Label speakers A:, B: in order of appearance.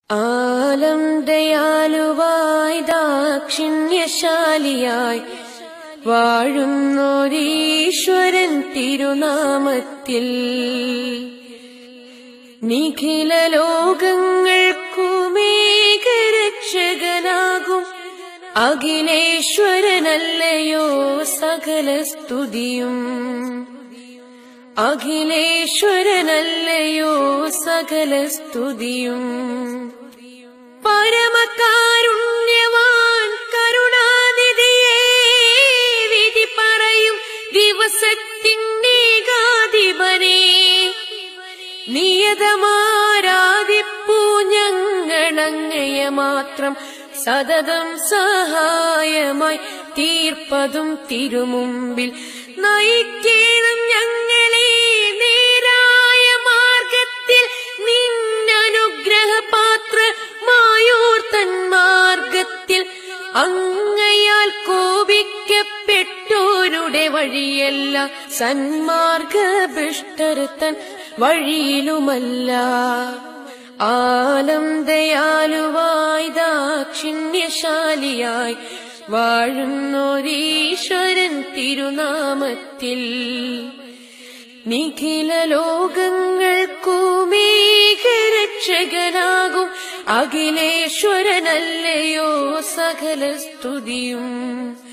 A: ആലം ദയാലുവായി ദാക്ഷിണ്യശാലിയായി വാഴുന്നോരീശ്വരൻ തിരുനാമത്തിൽ നിഖില ലോകങ്ങൾക്കുമേകരക്ഷകനാകും അഖിലേശ്വരനല്ലയോ സകല സ്തുതിയും അഖിലേശ്വരനല്ലയോ സകല സ്തുതിയും പരമകാരുണ്യവാൻ കരുണാനിധിയേ വിധി പറയും ദിവസത്തിനേകാധിപനേ നിയതമാരാധിപ്പൂ ഞങ്ങളങ്ങയ മാത്രം സതതം സഹായമായി തീർപ്പതും തിരുമുമ്പിൽ നയിക്കേണം ഞങ്ങളെ നേരായ മാർഗത്തിൽ നിന്നനുഗ്രഹപാത്രമായോർത്തൻ മാർഗത്തിൽ അങ്ങയാൽ കോപിക്കപ്പെട്ടോരുടെ വഴിയല്ല സന്മാർഗഭ്രഷ്ടരുത്തൻ വഴിയിലുമല്ല ആലം ദയാലുവായി ദാക്ഷിണ്യശാലിയായി വാഴുന്നോരീശ്വരൻ തിരുനാമത്തിൽ നിഖില ലോകങ്ങൾക്കുമേകരക്ഷകനാകും അഖിലേശ്വരനല്ലയോ സകല സ്തുതിയും